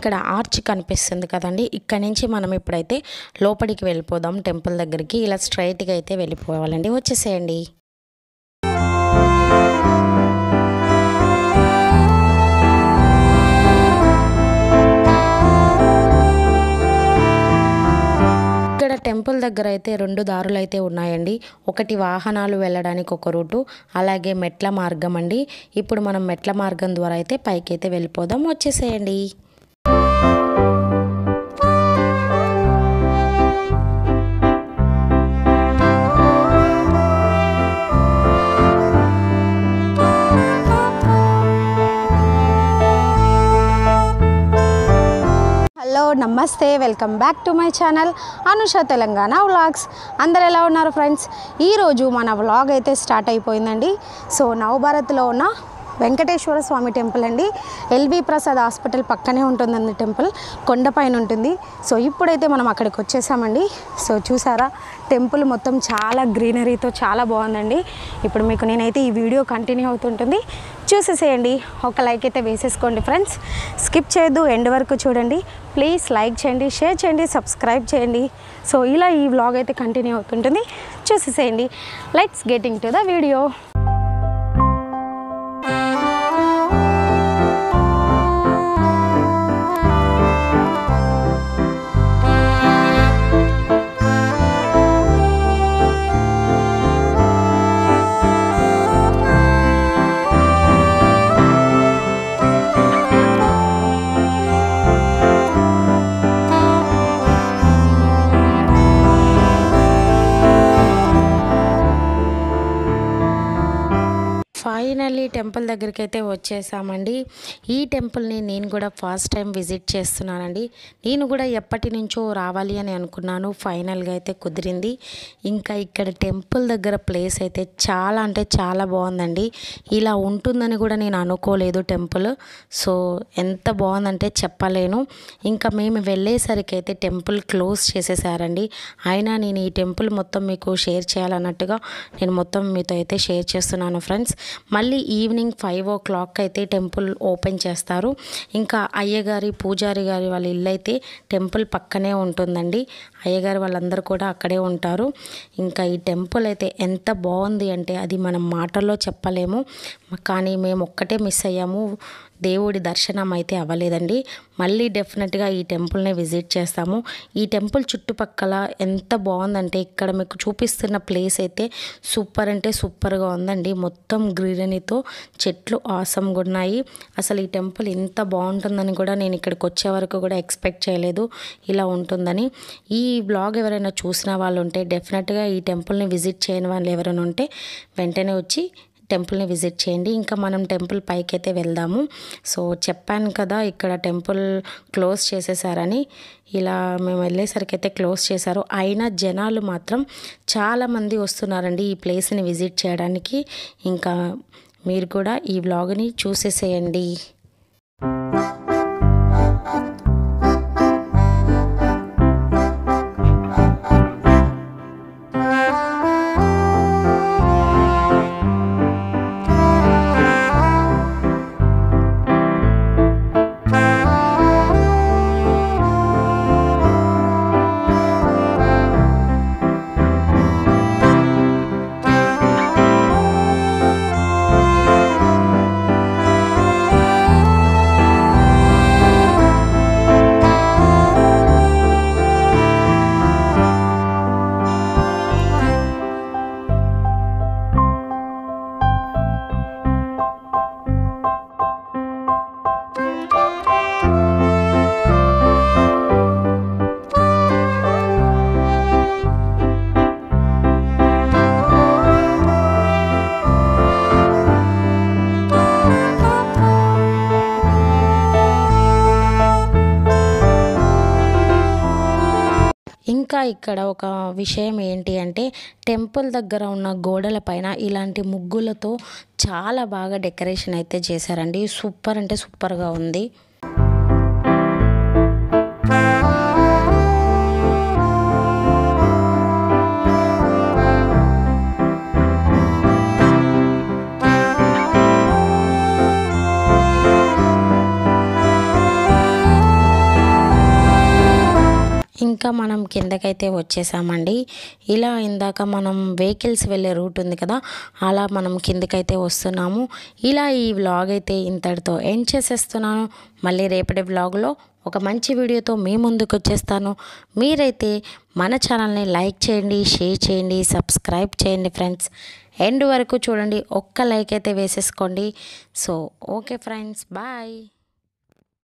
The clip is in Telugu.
ఇక్కడ ఆర్చ్ కనిపిస్తుంది కదండి ఇక్కడ నుంచి మనం ఇప్పుడైతే లోపలికి వెళ్ళిపోదాం టెంపుల్ దగ్గరికి ఇలా స్ట్రైట్గా అయితే వెళ్ళిపోవాలండి వచ్చేసేయండి ఇక్కడ టెంపుల్ దగ్గర అయితే రెండు దారులు అయితే ఉన్నాయండి ఒకటి వాహనాలు వెళ్ళడానికి ఒక రూటు అలాగే మెట్ల మార్గం అండి ఇప్పుడు మనం మెట్ల మార్గం ద్వారా అయితే పైకి అయితే వెళ్ళిపోదాం వచ్చేసేయండి హలో నమస్తే welcome back to my channel Anusha Telangana vlogs అందరు ఎలా ఉన్నారు ఫ్రెండ్స్ ఈరోజు మన వ్లాగ్ అయితే స్టార్ట్ అయిపోయిందండి సో నవభారత్లో ఉన్న వెంకటేశ్వర స్వామి టెంపుల్ అండి ఎల్వి ప్రసాద్ హాస్పిటల్ పక్కనే ఉంటుందండి టెంపుల్ కొండపైన ఉంటుంది సో ఇప్పుడైతే మనం అక్కడికి వచ్చేసామండి సో చూసారా టెంపుల్ మొత్తం చాలా గ్రీనరీతో చాలా బాగుందండి ఇప్పుడు మీకు నేనైతే ఈ వీడియో కంటిన్యూ అవుతుంటుంది చూసేసేయండి ఒక లైక్ అయితే వేసేసుకోండి ఫ్రెండ్స్ స్కిప్ చేయొద్దు ఎండ్ వరకు చూడండి ప్లీజ్ లైక్ చేయండి షేర్ చేయండి సబ్స్క్రైబ్ చేయండి సో ఇలా ఈ వ్లాగ్ అయితే కంటిన్యూ అవుతుంటుంది చూసేసేయండి let's getting to the video finally temple దగ్గరికి అయితే వచ్చేసామండి ఈ టెంపుల్ని నేను కూడా ఫస్ట్ టైం విజిట్ చేస్తున్నానండి నేను కూడా ఎప్పటి నుంచో రావాలి అని అనుకున్నాను ఫైనల్గా అయితే కుదిరింది ఇంకా ఇక్కడ టెంపుల్ దగ్గర ప్లేస్ అయితే చాలా అంటే చాలా బాగుందండి ఇలా ఉంటుందని కూడా నేను అనుకోలేదు టెంపుల్ సో ఎంత బాగుందంటే చెప్పలేను ఇంకా మేము వెళ్ళేసరికి అయితే టెంపుల్ క్లోజ్ చేసేసారండి అయినా నేను ఈ టెంపుల్ మొత్తం మీకు షేర్ చేయాలన్నట్టుగా నేను మొత్తం మీతో అయితే షేర్ చేస్తున్నాను ఫ్రెండ్స్ మళ్ళీ ఈవినింగ్ ఫైవ్ ఓ క్లాక్ అయితే టెంపుల్ ఓపెన్ చేస్తారు ఇంకా అయ్యగారి పూజారి గారి వాళ్ళ ఇల్లు అయితే టెంపుల్ పక్కనే ఉంటుందండి అయ్యగారు వాళ్ళందరూ కూడా అక్కడే ఉంటారు ఇంకా ఈ టెంపుల్ అయితే ఎంత బాగుంది అంటే అది మనం మాటల్లో చెప్పలేము కానీ మేము ఒక్కటే మిస్ అయ్యాము దేవుడి దర్శనం అయితే అవ్వలేదండి మళ్ళీ డెఫినెట్గా ఈ టెంపుల్ని విజిట్ చేస్తాము ఈ టెంపుల్ చుట్టుపక్కల ఎంత బాగుందంటే ఇక్కడ మీకు చూపిస్తున్న ప్లేస్ అయితే సూపర్ అంటే సూపర్గా ఉందండి మొత్తం గ్రీనరీతో చెట్లు ఆసంగా ఉన్నాయి అసలు ఈ టెంపుల్ ఇంత బాగుంటుందని కూడా నేను ఇక్కడికి వచ్చే వరకు కూడా ఎక్స్పెక్ట్ చేయలేదు ఇలా ఉంటుందని ఈ బ్లాగ్ ఎవరైనా చూసిన వాళ్ళు ఉంటే డెఫినెట్గా ఈ టెంపుల్ని విజిట్ చేయని వాళ్ళు ఎవరైనా ఉంటే వెంటనే వచ్చి టెంపుల్ని విజిట్ చేయండి ఇంకా మనం టెంపుల్ పైకి అయితే వెళ్దాము సో చెప్పాను కదా ఇక్కడ టెంపుల్ క్లోజ్ చేసేసారని ఇలా మేము వెళ్ళేసరికి అయితే క్లోజ్ చేశారు అయినా జనాలు మాత్రం చాలామంది వస్తున్నారండి ఈ ప్లేస్ని విజిట్ చేయడానికి ఇంకా మీరు కూడా ఈ వ్లాగ్ని చూసేసేయండి ఇంకా ఇక్కడ ఒక విషయం ఏంటి అంటే టెంపుల్ దగ్గర ఉన్న గోడల పైన ఇలాంటి ముగ్గులతో చాలా బాగా డెకరేషన్ అయితే చేశారండి సూపర్ అంటే సూపర్గా ఉంది కిందకైతే వచ్చేసామండి ఇలా ఇందాక మనం వెహికల్స్ వెళ్ళే రూట్ ఉంది కదా అలా మనం కిందకైతే వస్తున్నాము ఇలా ఈ వ్లాగ్ అయితే ఇంతటితో ఎండ్ చేసేస్తున్నాను మళ్ళీ రేపటి వ్లాగ్లో ఒక మంచి వీడియోతో మీ ముందుకు వచ్చేస్తాను మీరైతే మన ఛానల్ని లైక్ చేయండి షేర్ చేయండి సబ్స్క్రైబ్ చేయండి ఫ్రెండ్స్ ఎండ్ వరకు చూడండి ఒక్క లైక్ అయితే వేసేసుకోండి సో ఓకే ఫ్రెండ్స్ బాయ్